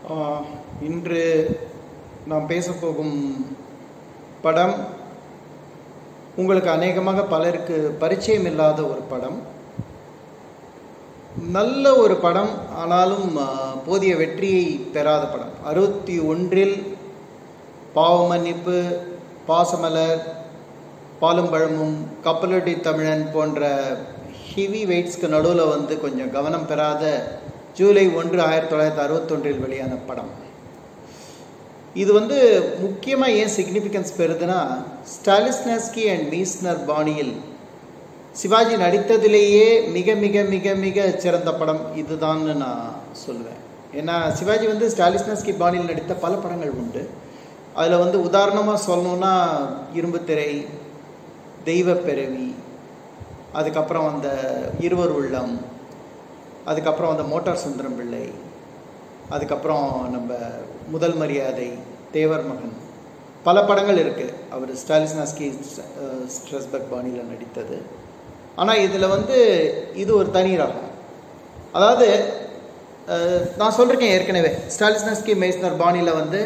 ஆஹ், இன்று நாம் பேசப்போகும் படம் உங்களுக்கு அநேகமாக பலருக்கு பரிச்சயம் இல்லாத ஒரு படம் நல்ல ஒரு படம் ஆனாலும் ஆஹ், போதிய வெற்றியை பெறாத படம் அறுபத்தி ஒன்றில் பாவமன்னிப்பு பாசமலர் பாலும் பழமும் கப்பலடி தமிழன் போன்ற ஹெவி வெயிட்ஸ்க்கு நடுவில் வந்து கொஞ்சம் கவனம் பெறாத ஜூலை ஒன்று ஆயிரத்தி தொள்ளாயிரத்தி அறுபத்தொன்றில் வெளியான படம் இது வந்து முக்கியமாக ஏன் சிக்னிஃபிகன்ஸ் பெறுதுன்னா ஸ்டாலிஸ்னஸ்கி அண்ட் மீஸ்னர் பாணியில் சிவாஜி நடித்ததிலேயே மிக மிக மிக மிக சிறந்த படம் இதுதான்னு நான் சொல்லுவேன் ஏன்னா சிவாஜி வந்து ஸ்டாலிஸ்னஸ்கி பாணியில் நடித்த பல படங்கள் உண்டு அதில் வந்து உதாரணமாக சொல்லணுன்னா இரும்பு திரை தெய்வ பிறவி அதுக்கப்புறம் அந்த இருவர் உள்ளம் அதுக்கப்புறம் அந்த மோட்டார் சுந்தரம் பிள்ளை அதுக்கப்புறம் நம்ம முதல் மரியாதை தேவர் மகன் பல படங்கள் இருக்குது அவர் ஸ்டாலிஸ்னாஸ்கி ஸ்ட்ரெஸ்பக் பாணியில் நடித்தது ஆனால் இதில் வந்து இது ஒரு தனி ரகம் அதாவது அஹ், நான் சொல்லிருக்கேன் ஏற்கனவே ஸ்டாலிஸ்னஸ்கி மெய்ஸ்னர் பாணியில் வந்து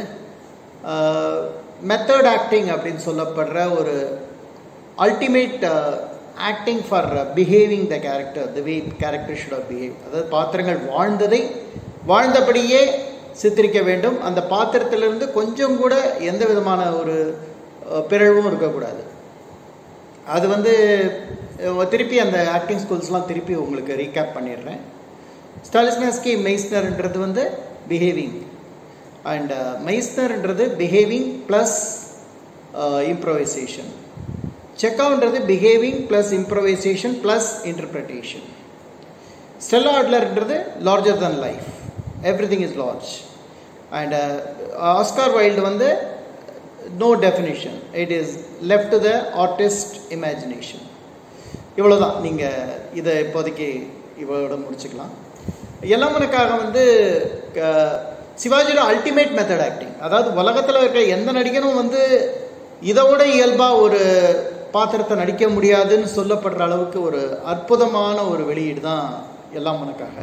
மெத்தட் ஆக்டிங் அப்படின்னு சொல்லப்படுற ஒரு ultimate acting for behaving the character the way character should of behave அதாவது பாத்திரங்கள் வாழ்ந்ததை வாழ்ந்தபடியே சித்தரிக்க வேண்டும் அந்த பாத்திரத்திலிருந்து கொஞ்சம் கூட எந்த விதமான ஒரு அஹ், பிறழ்வும் இருக்கக்கூடாது அது வந்து அஹ், திருப்பி அந்த ஆக்டிங் ஸ்கூல்ஸ்லாம் திருப்பி உங்களுக்கு ரீகேப் பண்ணிடுறேன் ஸ்டாலிஸ்னஸ்கி மெய்ஸ்னர்ன்றது வந்து பிஹேவிங் அண்ட் மெய்ஸ்னர்ன்றது பிஹேவிங் ப்ளஸ் இம்ப்ரவைசேஷன் செக்கவுன்றது behaving plus improvisation plus interpretation Stella ஆட்லர்ன்றது larger than life everything is large and Oscar Wilde வந்து no definition it is left to the artist imagination இவ்வளோதான் நீங்கள் இதை இப்போதைக்கு இவ்வளோட முடிச்சுக்கலாம் எல்லாமனுக்காக வந்து க- சிவாஜியோட அல்டிமேட் மெத்தட் ஆக்டிங் அதாவது உலகத்தில் இருக்கிற எந்த நடிகனும் வந்து இதோட இயல்பாக ஒரு பாத்திரத்தை நடிக்க முடியாதுன்னு சொல்லப்படுற அளவுக்கு ஒரு அற்புதமான ஒரு வெளியீடு தான் எல்லாமனுக்காக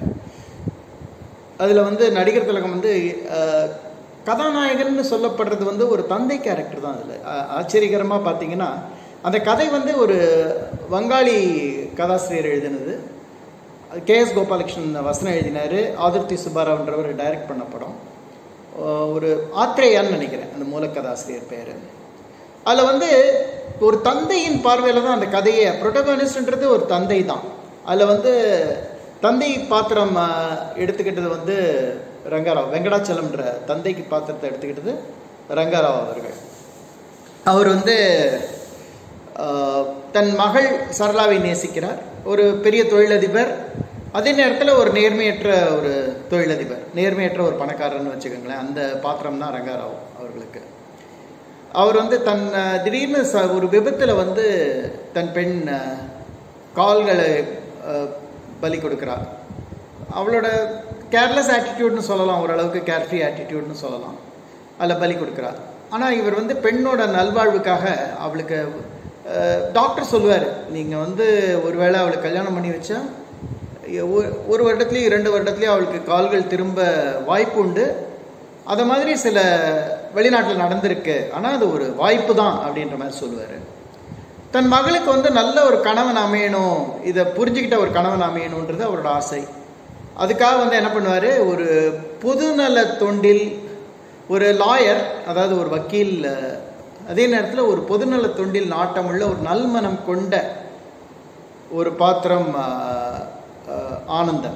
அதில் வந்து நடிகர் திலகம் வந்து அஹ், கதாநாயகன்னு சொல்லப்படுறது வந்து ஒரு தந்தை கேரக்டர் தான் அதில் ஆச்சரியகரமாக பார்த்தீங்கன்னா அந்த கதை வந்து ஒரு வங்காளி கதாசிரியர் எழுதினது கே எஸ் கோபாலகிருஷ்ணன் வசனம் எழுதினார் ஆதிர்த்தி சுப்பாராவ்ன்றவர் டைரக்ட் பண்ண படம் அஹ், ஒரு ஆத்ரேயான்னு நினைக்கிறேன் அந்த மூலக்கதாசிரியர் பேர் அதில் வந்து ஒரு தந்தையின் பார்வையில் தான் அந்த கதையை ப்ரொட்டகானிஸ்ட்ன்றது ஒரு தந்தை தான் அதில் வந்து தந்தை பாத்திரம் அஹ், எடுத்துக்கிட்டது வந்து ரங்கராவ் வெங்கடாச்சலம்ன்ற தந்தைக்கு பாத்திரத்தை எடுத்துக்கிட்டது ரங்கராவ் அவர்கள் அவர் வந்து ஆஹ், தன் மகள் சரளாவை நேசிக்கிறார் ஒரு பெரிய தொழிலதிபர் அதே நேரத்தில் ஒரு நேர்மையற்ற ஒரு தொழிலதிபர் நேர்மையற்ற ஒரு பணக்காரர்னு வச்சுக்கோங்களேன் அந்த பாத்திரம் தான் ரங்காராவ் அவர்களுக்கு அவர் வந்து தன் அஹ், திடீர்னு ச ஒரு விபத்தில் வந்து தன் பெண் அஹ், கால்களை அஹ், பலி கொடுக்கிறார் அவளோட கேர்லெஸ் ஆட்டிடியூட்னு சொல்லலாம் ஓரளவுக்கு கேர்ஃப்ரீ ஆட்டிடியூட்னு சொல்லலாம் அதில் பலி கொடுக்குறார் ஆனால் இவர் வந்து பெண்ணோட நல்வாழ்வுக்காக அவளுக்கு அஹ், டாக்டர் சொல்லுவார் நீங்கள் வந்து ஒருவேளை அவளுக்கு கல்யாணம் பண்ணி வச்சா ஒரு- ஒரு வருடத்துலேயும் இரண்டு வருடத்துலேயும் அவளுக்கு கால்கள் திரும்ப வாய்ப்பு உண்டு அதை மாதிரி சில வெளிநாட்டில் நடந்திருக்கு ஆனால் அது ஒரு வாய்ப்பு தான் அப்படின்ற மாதிரி சொல்லுவார் தன் மகளுக்கு வந்து நல்ல ஒரு கணவன் அமையணும் இதை புரிஞ்சுக்கிட்ட ஒரு கணவன் அமையணுன்றது அவரோட ஆசை அதுக்காக வந்து என்ன பண்ணுவார் ஒரு பொதுநல தொண்டில் ஒரு லாயர் அதாவது ஒரு வக்கீல் அஹ், அதே நேரத்தில் ஒரு பொதுநல தொண்டில் நாட்டமுள்ள ஒரு நல்மனம் கொண்ட ஒரு பாத்திரம் அஹ், அஹ், ஆனந்தன்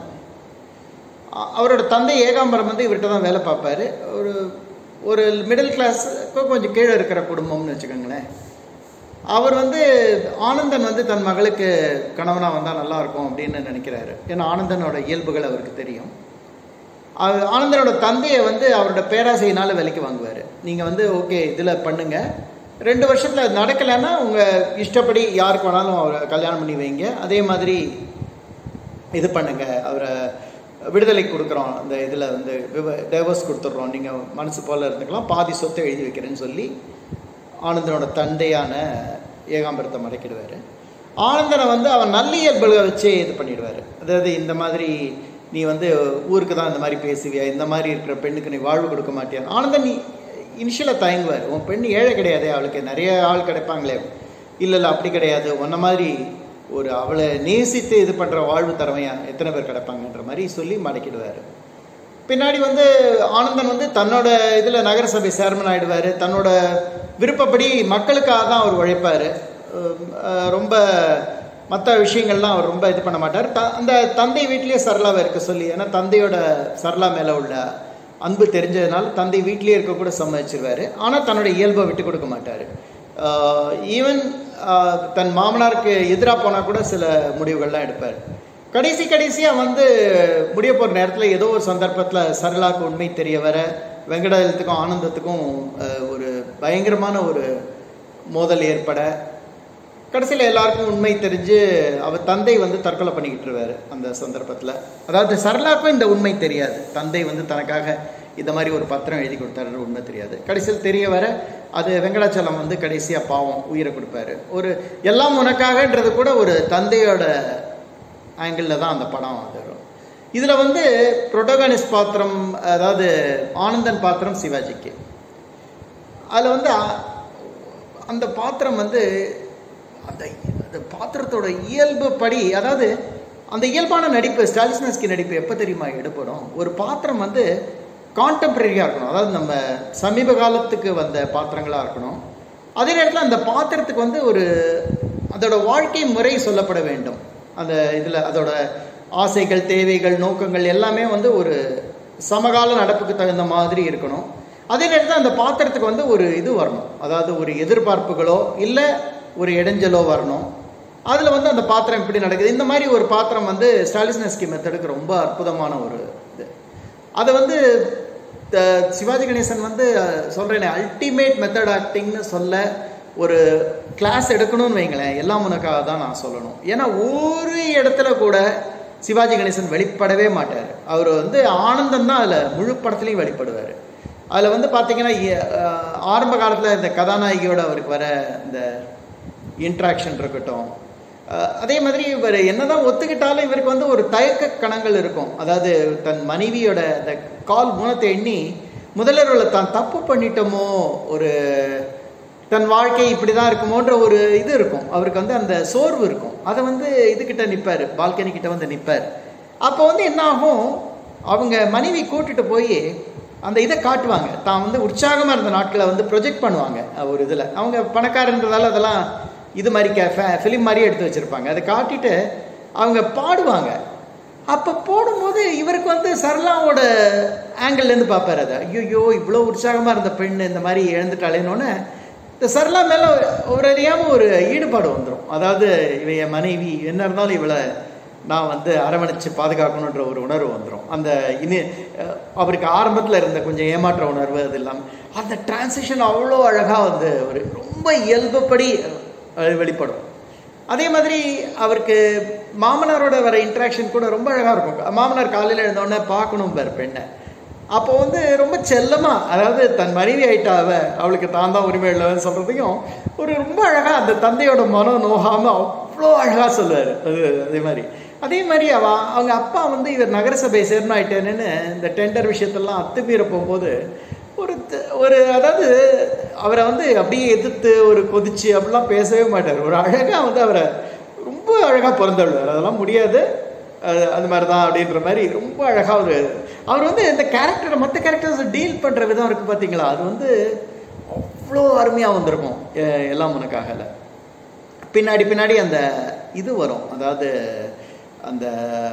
அ- அவரோட தந்தை ஏகாம்பரம் வந்து இவர்கிட்ட தான் வேலை பார்ப்பாரு ஒரு ஒரு மிடில் கிளாஸ் கொஞ்சம் கீழே இருக்கிற குடும்பம்னு வச்சுக்கோங்களேன் அவர் வந்து ஆனந்தன் வந்து தன் மகளுக்கு கணவனாக வந்தால் நல்லா இருக்கும் அப்படின்னு நினைக்கிறாரு ஏன்னா ஆனந்தனோட இயல்புகள் அவருக்கு தெரியும் அது- ஆனந்தனோட தந்தையை வந்து அவரோட பேராசையினால விலைக்கு வாங்குவார் நீங்கள் வந்து ஓகே இதில் பண்ணுங்க ரெண்டு வருஷத்தில் அது நடக்கலைன்னா உங்கள் இஷ்டப்படி யாருக்கு வேணாலும் அவரை கல்யாணம் பண்ணி வைங்க அதே மாதிரி இது பண்ணுங்க அவரை விடுதலை கொடுக்குறோம் அந்த இதில் வந்து டைவர்ஸ் கொடுத்துட்றோம் நீங்கள் மனசு போல் இருந்துக்கலாம் பாதி சொத்தை எழுதி வைக்கிறேன்னு சொல்லி ஆனந்தனோட தந்தையான ஏகாம்பரத்தை மடக்கிடுவார் ஆனந்தனை வந்து அவன் நல்லியல்புகளை வச்சே இது பண்ணிடுவார் அதாவது இந்த மாதிரி நீ வந்து ஊருக்கு தான் இந்த மாதிரி பேசுவியா இந்த மாதிரி இருக்கிற பெண்ணுக்கு நீ வாழ்வு கொடுக்க மாட்டியா ஆனந்தன் நீ இனிஷியலாக தயங்குவார் உன் பெண் ஏழை கிடையாது அவளுக்கு நிறைய ஆள் கிடைப்பாங்களே இல்லை இல்லை அப்படி கிடையாது உன்ன மாதிரி ஒரு அவளை நேசித்து இது பண்ணுற வாழ்வு தரவையா எத்தனை பேர் கிடைப்பாங்கன்ற மாதிரி சொல்லி மடக்கிடுவார் பின்னாடி வந்து ஆனந்தன் வந்து தன்னோட இதில் நகரசபை சேர்மன் ஆயிடுவார் தன்னோட விருப்பப்படி மக்களுக்காக தான் அவர் உழைப்பார் ரொம்ப மற்ற விஷயங்கள்லாம் அவர் ரொம்ப இது பண்ண மாட்டார் த அந்த தந்தை வீட்லேயே சரளாவை இருக்க சொல்லி ஏன்னா தந்தையோட சரளா மேலே உள்ள அன்பு தெரிஞ்சதுனால தந்தை வீட்லேயே இருக்க கூட சம்மதிச்சிருவார் ஆனால் தன்னோட இயல்பை விட்டு கொடுக்க மாட்டார் ஈவன் தன் மாமனாருக்கு எதிராக போனால் கூட சில முடிவுகள்லாம் எடுப்பார் கடைசி கடைசியாக வந்து முடிய போகிற நேரத்தில் ஏதோ ஒரு சந்தர்ப்பத்தில் சரளாக்கு உண்மை தெரிய வர வெங்கடாஜலத்துக்கும் ஆனந்தத்துக்கும் அஹ், ஒரு பயங்கரமான ஒரு மோதல் ஏற்பட கடைசியில் எல்லாருக்கும் உண்மை தெரிஞ்சு அவர் தந்தை வந்து தற்கொலை பண்ணிக்கிட்டுருவார் அந்த சந்தர்ப்பத்தில் அதாவது சரளாக்கும் இந்த உண்மை தெரியாது தந்தை வந்து தனக்காக இந்த மாதிரி ஒரு பத்திரம் எழுதி கொடுத்தாரு உண்மை தெரியாது கடைசியில் தெரிய வர அது வெங்கடாச்சலம் வந்து கடைசியாக பாவம் உயிரை கொடுப்பாரு ஒரு எல்லாம் உனக்காகன்றது கூட ஒரு தந்தையோட ஆங்கிளில் தான் அந்த படம் அது வரும் இதில் வந்து புரோட்டோகானிஸ்ட் பாத்திரம் அதாவது ஆனந்தன் பாத்திரம் சிவாஜிக்கு அதில் வந்து அ- அந்த பாத்திரம் வந்து அந்த அந்த பாத்திரத்தோட இயல்பு படி அதாவது அந்த இயல்பான நடிப்பு ஸ்டாலிஸ்னஸ்கி நடிப்பு எப்போ தெரியுமா எடுப்படும் ஒரு பாத்திரம் வந்து கான்டெம்பரரியாக இருக்கணும் அதாவது நம்ம சமீப காலத்துக்கு வந்த பாத்திரங்களாக இருக்கணும் அதே நேரத்தில் அந்த பாத்திரத்துக்கு வந்து ஒரு அதோட வாழ்க்கை முறை சொல்லப்பட வேண்டும் அந்த இதில் அதோட ஆசைகள் தேவைகள் நோக்கங்கள் எல்லாமே வந்து ஒரு சமகால நடப்புக்கு தகுந்த மாதிரி இருக்கணும் அதே நேரத்தில் அந்த பாத்திரத்துக்கு வந்து ஒரு இது வரணும் அதாவது ஒரு எதிர்பார்ப்புகளோ இல்லை ஒரு இடைஞ்சலோ வரணும் அதில் வந்து அந்த பாத்திரம் இப்படி நடக்குது இந்த மாதிரி ஒரு பாத்திரம் வந்து ஸ்டாலிஸ்னஸ்கி மெத்தடுக்கு ரொம்ப அற்புதமான ஒரு இது அதை வந்து த- சிவாஜி கணேசன் வந்து சொல்கிறேனே அல்டிமேட் மெத்தட் ஆக்டிங்னு சொல்ல ஒரு கிளாஸ் எடுக்கணும்னு வைங்களேன் எல்லாம் உனக்காக தான் நான் சொல்லணும் ஏன்னா ஒரு இடத்துல கூட சிவாஜி கணேசன் வெளிப்படவே மாட்டார் அவர் வந்து ஆனந்தம் தான் அதில் முழு படத்துலையும் வெளிப்படுவார் அதில் வந்து பார்த்தீங்கன்னா இ- அஹ் ஆரம்ப காலத்தில் இந்த கதாநாயகியோட அவருக்கு வர இந்த இன்ட்ராக்ஷன் இருக்கட்டும் அஹ் அதே மாதிரி இவர் என்னதான் ஒத்துக்கிட்டாலும் இவருக்கு வந்து ஒரு தயக்க கணங்கள் இருக்கும் அதாவது தன் மனைவியோட அந்த கால் மூலத்தை எண்ணி முதல்வர்களை தான் தப்பு பண்ணிட்டோமோ ஒரு தன் வாழ்க்கை இப்படி தான் இருக்குமோன்ற ஒரு இது இருக்கும் அவருக்கு வந்து அந்த சோர்வு இருக்கும் அதை வந்து இதுகிட்ட நிற்பார் பால்கனி கிட்ட வந்து நிற்பார் அப்போ வந்து என்ன ஆகும் அவங்க மனைவி கூட்டிட்டு போய் அந்த இதை காட்டுவாங்க தான் வந்து உற்சாகமாக இருந்த நாட்களை வந்து ப்ரொஜெக்ட் பண்ணுவாங்க அஹ் ஒரு இதில் அவங்க பணக்காரன்றதால அதெல்லாம் இது மாதிரி கே ஃபிலிம் மாதிரியே எடுத்து வச்சுருப்பாங்க அதை காட்டிட்டு அவங்க பாடுவாங்க அப்போ போடும்போது இவருக்கு வந்து சரளாவோட ஆங்கிள்லேருந்து பார்ப்பாரு அதை ஐயோ இவ்வளோ உற்சாகமாக இருந்த பெண் இந்த மாதிரி இழந்துட்டாளேனோன்னு இந்த சரளா மேலே ஒரு அறியாமல் ஒரு ஈடுபாடு வந்துடும் அதாவது இவ என் மனைவி என்ன இருந்தாலும் இவளை நான் வந்து அரவணைச்சு பாதுகாக்கணுன்ற ஒரு உணர்வு வந்துடும் அந்த இனி அஹ், அவருக்கு ஆரம்பத்தில் இருந்த கொஞ்சம் ஏமாற்ற உணர்வு அது இல்லாமல் அந்த டிரான்சிஷன் அவ்வளோ அழகாக வந்து ஒரு ரொம்ப இயல்புப்படி அஹ், வெளிப்படும் அதே மாதிரி அவருக்கு மாமனாரோட வர இன்ட்ராக்ஷன் கூட ரொம்ப அழகாக இருக்கும் மாமனார் காலையில் எழுந்தோடனே பார்க்கணும் பார் பெண்ணை அப்போ வந்து ரொம்ப செல்லமாக அதாவது தன் மனைவி ஆயிட்டா அவ அவளுக்கு தான் தான் உரிமை இல்லைன்னு சொல்கிறதையும் ஒரு ரொம்ப அழகாக அந்த தந்தையோட மனம் நோகாமல் அவ்வளோ அழகாக சொல்லுவார் அது அதே மாதிரி அதே மாதிரி அவ அவங்க அப்பா வந்து இவர் நகரசபை சேர்மன் ஆயிட்டேன்னு இந்த டெண்டர் விஷயத்தெல்லாம் அத்துமீற போகும்போது ஒரு த- ஒரு அதாவது அவரை வந்து அப்படியே எதிர்த்து ஒரு கொதிச்சு அப்படிலாம் பேசவே மாட்டார் ஒரு அழகாக வந்து அவரை ரொம்ப அழகாக பிறந்தள்ளுவார் அதெல்லாம் முடியாது அது அது மாதிரி தான் அப்படின்ற மாதிரி ரொம்ப அழகாக ஒரு அவர் வந்து இந்த கேரக்டரை மற்ற கேரக்டர்ஸ் டீல் பண்ணுற விதம் இருக்குது பார்த்தீங்களா அது வந்து அவ்வளோ அருமையாக வந்திருக்கும் எ- எல்லாம் உனக்காகல பின்னாடி பின்னாடி அந்த இது வரும் அதாவது அந்த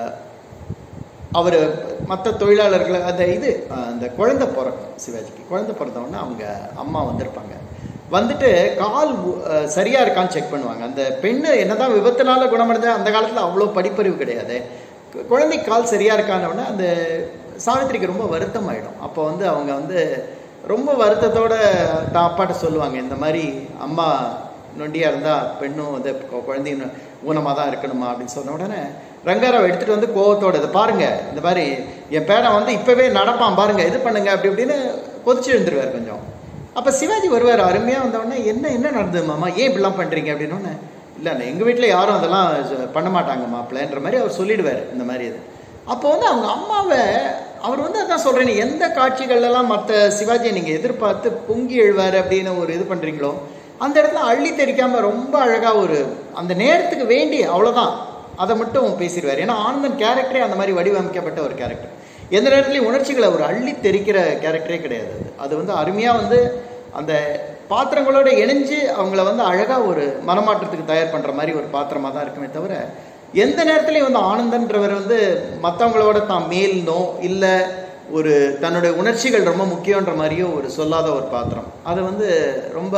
அவர் மற்ற தொழிலாளர்கள் அந்த இது அஹ், அந்த குழந்தை பிறக்கும் சிவாஜிக்கு குழந்தை பிறந்த உடனே அவங்க அம்மா வந்திருப்பாங்க வந்துட்டு கால் உ- அஹ், சரியா இருக்கான்னு செக் பண்ணுவாங்க அந்த பெண்ணு என்னதான் விபத்துனால குணமடைஞ்சா அந்த காலத்தில் அவ்வளோ படிப்பறிவு கிடையாது கு- குழந்தை கால் சரியா இருக்கான உடனே அந்த சாவித்திரிக்கு ரொம்ப வருத்தம் ஆயிடும் அப்போ வந்து அவங்க வந்து ரொம்ப வருத்தத்தோட தான் அப்பாட்ட சொல்லுவாங்க இந்த மாதிரி அம்மா நொண்டியா இருந்தா பெண்ணும் வந்து கு- குழந்தையும் ஊனமாக தான் இருக்கணுமா அப்படின்னு சொன்ன உடனே ரங்காராவை எடுத்துட்டு வந்து கோவத்தோட இதை பாருங்க இந்த மாதிரி என் பேரை வந்து இப்பவே நடப்பான் பாருங்க இது பண்ணுங்க அப்படி இப்படின்னு கொதிச்சு எழுந்துருவார் கொஞ்சம் அப்போ சிவாஜி வருவார் அருமையாக வந்த உடனே என்ன என்ன நடந்தது மாமா ஏன் இப்படிலாம் பண்ணுறீங்க அப்படின்னு உடனே இல்லை எங்கள் வீட்டில் யாரும் அதெல்லாம் ச- பண்ண மாட்டாங்க மாப்பிள்ளைன்ற மாதிரி அவர் சொல்லிடுவார் இந்த மாதிரி இது அப்போ வந்து அவங்க அம்மாவை அவர் வந்து அதான் சொல்கிறேன் எந்த காட்சிகள்லாம் மற்ற சிவாஜியை நீங்கள் எதிர்பார்த்து பொங்கி எழுவார் அப்படின்னு ஒரு இது பண்ணுறீங்களோ அந்த இடத்துல அள்ளி தெரிக்காமல் ரொம்ப அழகாக ஒரு அந்த நேரத்துக்கு வேண்டி அவ்வளோதான் அதை மட்டும் பேசிடுவார் ஏன்னா ஆனந்தன் கேரக்டரே அந்த மாதிரி வடிவமைக்கப்பட்ட ஒரு கேரக்டர் எந்த நேரத்துலையும் உணர்ச்சிகளை ஒரு அள்ளி தெரிக்கிற கேரக்டரே கிடையாது அது அது வந்து அருமையாக வந்து அந்த பாத்திரங்களோட இணைஞ்சு அவங்கள வந்து அழகாக ஒரு மனமாற்றத்துக்கு தயார் பண்ணுற மாதிரி ஒரு பாத்திரமாக தான் இருக்குமே தவிர எந்த நேரத்துலையும் வந்து ஆனந்தன்றவர் வந்து மற்றவங்களோட தான் மேல்னோ இல்லை ஒரு தன்னுடைய உணர்ச்சிகள் ரொம்ப முக்கியன்ற மாதிரியோ ஒரு சொல்லாத ஒரு பாத்திரம் அது வந்து ரொம்ப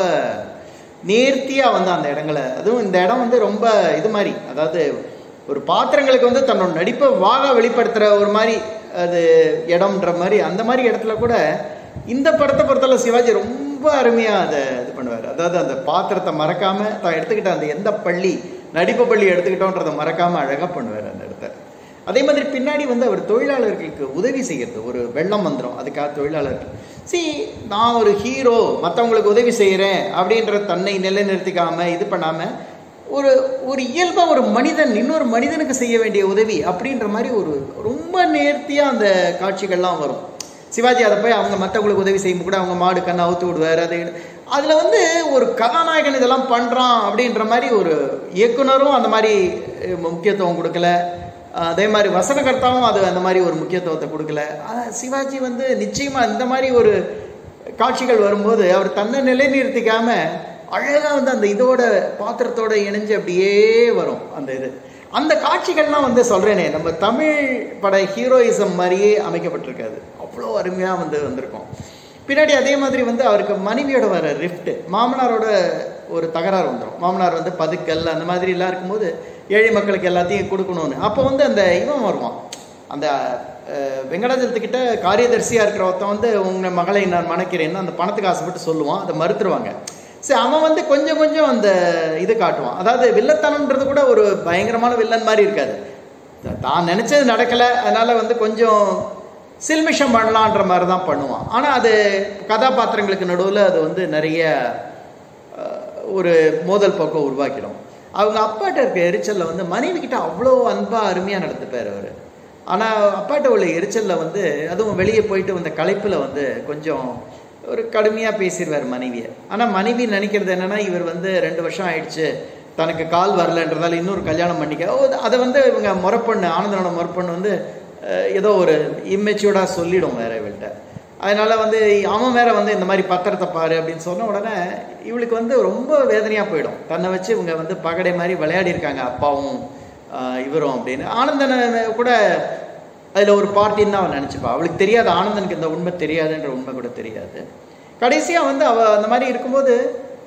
நேர்த்தியாக வந்து அந்த இடங்களை அதுவும் இந்த இடம் வந்து ரொம்ப இது மாதிரி அதாவது ஒரு பாத்திரங்களுக்கு வந்து தன்னோட நடிப்பை வாக வெளிப்படுத்துகிற ஒரு மாதிரி அது இடம்ன்ற மாதிரி அந்த மாதிரி இடத்துல கூட இந்த படத்தை பொறுத்தவரை சிவாஜி ரொம்ப அருமையாக அதை இது பண்ணுவார் அதாவது அந்த பாத்திரத்தை மறக்காமல் தான் எடுத்துக்கிட்ட அந்த எந்த பள்ளி நடிப்பு பள்ளி எடுத்துக்கிட்டோன்றதை மறக்காமல் அழகாக பண்ணுவார் அந்த இடத்த அதே மாதிரி பின்னாடி வந்து அவர் தொழிலாளர்களுக்கு உதவி செய்கிறது ஒரு வெள்ளம் வந்துடும் அதுக்காக தொழிலாளர்கள் சி நான் ஒரு ஹீரோ மற்றவங்களுக்கு உதவி செய்கிறேன் அப்படின்ற தன்னை நிலைநிறுத்திக்காமல் இது பண்ணாமல் ஒரு ஒரு இயல்பாக ஒரு மனிதன் இன்னொரு மனிதனுக்கு செய்ய வேண்டிய உதவி அப்படின்ற மாதிரி ஒரு ரொம்ப நேர்த்தியாக அந்த காட்சிகள்லாம் வரும் சிவாஜி அதை போய் அவங்க மற்றவங்களுக்கு உதவி செய்யும் கூட அவங்க மாடு கண்ணை அவுத்து விடுவார் அதை அதில் வந்து ஒரு கதாநாயகன் இதெல்லாம் பண்ணுறான் அப்படின்ற மாதிரி ஒரு இயக்குனரும் அந்த மாதிரி முக்கியத்துவம் கொடுக்கல அதே மாதிரி வசனகர்த்தாவும் அது அந்த மாதிரி ஒரு முக்கியத்துவத்தை கொடுக்கல ஆனால் சிவாஜி வந்து நிச்சயமாக இந்த மாதிரி ஒரு காட்சிகள் வரும்போது அவர் தன்னை நிலைநிறுத்திக்காமல் அழகாக வந்து அந்த இதோட பாத்திரத்தோட இணைஞ்சு அப்படியே வரும் அந்த இது அந்த காட்சிகள்லாம் வந்து சொல்கிறேனே நம்ம தமிழ் பட ஹீரோயிசம் மாதிரியே அமைக்கப்பட்டிருக்காது அவ்வளோ அருமையாக வந்து வந்திருக்கும் பின்னாடி அதே மாதிரி வந்து அவருக்கு மனைவியோட வர ரிஃப்ட் மாமனாரோட ஒரு தகராறு வந்துடும் மாமனார் வந்து பதுக்கல் அந்த மாதிரிலாம் இருக்கும்போது ஏழை மக்களுக்கு எல்லாத்தையும் கொடுக்கணும்னு அப்போ வந்து அந்த இவன் வருவான் அந்த வெங்கடாஜலத்துக்கிட்ட காரியதர்சியாக இருக்கிற ஒருத்தன் வந்து உங்கள் மகளை நான் மணக்கிறேன்னு அந்த பணத்துக்கு ஆசைப்பட்டு சொல்லுவான் அதை மறுத்துருவாங்க சரி அவன் வந்து கொஞ்சம் கொஞ்சம் அந்த இது காட்டுவான் அதாவது வில்லத்தனம்ன்றது கூட ஒரு பயங்கரமான வில்லன் மாதிரி இருக்காது தான் நினச்சது நடக்கலை அதனால் வந்து கொஞ்சம் சில்மிஷம் பண்ணலான்ற மாதிரி தான் பண்ணுவான் ஆனால் அது கதாபாத்திரங்களுக்கு நடுவில் அது வந்து நிறைய ஒரு மோதல் போக்கம் உருவாக்கிடும் அவங்க அப்பாட்ட இருக்க எரிச்சலில் வந்து மனைவி கிட்ட அவ்வளோ அன்பாக அருமையாக நடந்துப்பார் அவர் ஆனால் அப்பாட்ட உள்ள எரிச்சலில் வந்து அதுவும் வெளியே போயிட்டு வந்த களைப்பில் வந்து கொஞ்சம் ஒரு கடுமையாக பேசிடுவார் மனைவியை ஆனால் மனைவி நினைக்கிறது என்னென்னா இவர் வந்து ரெண்டு வருஷம் ஆயிடுச்சு தனக்கு கால் வரலன்றதால இன்னொரு கல்யாணம் பண்ணிக்க ஓ அதை வந்து இவங்க முறப்பொண்ணு ஆனந்தனோட முறப்பொண்ணு வந்து ஏதோ ஒரு இம்மெச்சூர்டாக சொல்லிடும் வேற இவள்கிட்ட அதனால் வந்து அவன் வேற வந்து இந்த மாதிரி பத்திரத்தை பாரு அப்படின்னு சொன்ன உடனே இவளுக்கு வந்து ரொம்ப வேதனையாக போயிடும் தன்னை வச்சு இவங்க வந்து பகடை மாதிரி விளையாடி இருக்காங்க அப்பாவும் இவரும் அப்படின்னு ஆனந்தனை கூட அதில் ஒரு பார்ட்டின்னு தான் அவன் நினச்சிப்பா அவளுக்கு தெரியாது ஆனந்தனுக்கு இந்த உண்மை தெரியாதுன்ற உண்மை கூட தெரியாது கடைசியாக வந்து அவள் அந்த மாதிரி இருக்கும்போது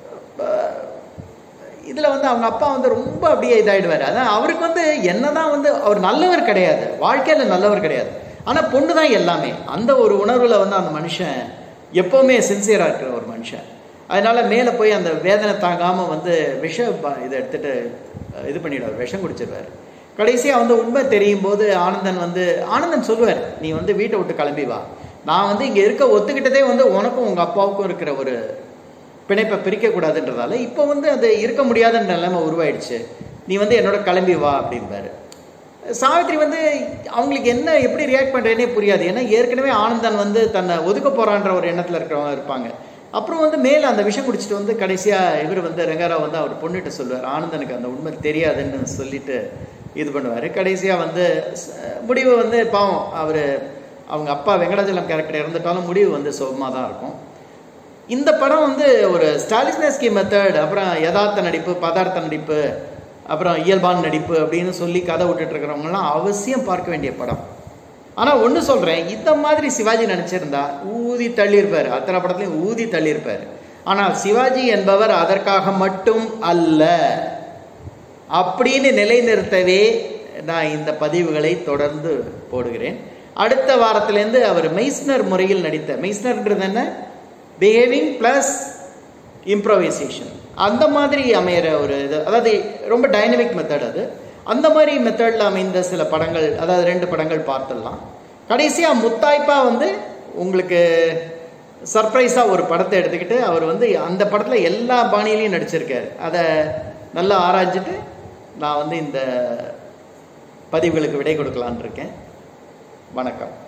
இதில் வந்து அவங்க அப்பா வந்து ரொம்ப அப்படியே இதாகிடுவார் அதான் அவருக்கு வந்து என்ன தான் வந்து அவர் நல்லவர் கிடையாது வாழ்க்கையில் நல்லவர் கிடையாது ஆனால் பொண்ணு தான் எல்லாமே அந்த ஒரு உணர்வில் வந்து அந்த மனுஷன் எப்போவுமே சின்சியராக இருக்கிற ஒரு மனுஷன் அதனால் மேலே போய் அந்த வேதனை தாங்காமல் வந்து விஷ இதை எடுத்துகிட்டு இது பண்ணிடுவார் விஷம் குடிச்சிடுவார் கடைசியாக வந்து உண்மை தெரியும் போது ஆனந்தன் வந்து ஆனந்தன் சொல்லுவார் நீ வந்து வீட்டை விட்டு கிளம்பி வா நான் வந்து இங்கே இருக்க ஒத்துக்கிட்டதே வந்து உனக்கும் உங்கள் அப்பாவுக்கும் இருக்கிற ஒரு பிணைப்பை பிரிக்கக்கூடாதுன்றதால இப்போ வந்து அது இருக்க முடியாத நிலைமை உருவாயிடுச்சு நீ வந்து என்னோட கிளம்பி வா அப்படின்பாரு சாவித்ரி வந்து அவங்களுக்கு என்ன எப்படி ரியாக்ட் பண்ணுறேனே புரியாது ஏன்னா ஏற்கனவே ஆனந்தன் வந்து தன்னை ஒதுக்க போகிறான்ற ஒரு எண்ணத்தில் இருக்கிறவங்க இருப்பாங்க அப்புறம் வந்து மேலே அந்த விஷயம் குடிச்சிட்டு வந்து கடைசியாக இவர் வந்து ரெங்காராவ் வந்து அவர் பொண்ணுகிட்ட சொல்லுவார் ஆனந்தனுக்கு அந்த உண்மை தெரியாதுன்னு சொல்லிட்டு இது பண்ணுவார் கடைசியாக வந்து முடிவு வந்து பாவம் அவர் அவங்க அப்பா வெங்கடாச்சலம் கேரக்டர் இறந்துட்டாலும் முடிவு வந்து சுகமாக தான் இருக்கும் இந்த படம் வந்து ஒரு ஸ்டாலிஸ்னஸ்கி மெத்தட் அப்புறம் யதார்த்த நடிப்பு பதார்த்த நடிப்பு அப்புறம் இயல்பான நடிப்பு அப்படின்னு சொல்லி கதை விட்டுட்டு இருக்கிறவங்கலாம் அவசியம் பார்க்க வேண்டிய படம் ஆனால் ஒன்று சொல்கிறேன் இந்த மாதிரி சிவாஜி நினச்சிருந்தா ஊதி தள்ளியிருப்பார் அத்தனை படத்துலையும் ஊதி தள்ளியிருப்பார் ஆனால் சிவாஜி என்பவர் அதற்காக மட்டும் அல்ல அப்படின்னு நிலைநிறுத்தவே நான் இந்த பதிவுகளை தொடர்ந்து போடுகிறேன் அடுத்த வாரத்திலேருந்து அவர் மெய்ஸ்னர் முறையில் நடித்த மெய்ஸ்னர்ன்றது என்ன பிஹேவிங் ப்ளஸ் இம்ப்ரவைசேஷன் அந்த மாதிரி அமையிற ஒரு இது அதாவது ரொம்ப டைனமிக் மெத்தட் அது அந்த மாதிரி மெத்தடில் அமைந்த சில படங்கள் அதாவது ரெண்டு படங்கள் பார்த்துடலாம் கடைசியாக முத்தாய்ப்பாக வந்து உங்களுக்கு சர்ப்ரைஸாக ஒரு படத்தை எடுத்துக்கிட்டு அவர் வந்து அந்த படத்தில் எல்லா பாணியிலையும் நடிச்சிருக்காரு அதை நல்லா ஆராய்ஞ்சிட்டு நான் வந்து இந்த பதிவுகளுக்கு விடை கொடுக்கலான் இருக்கேன் வணக்கம்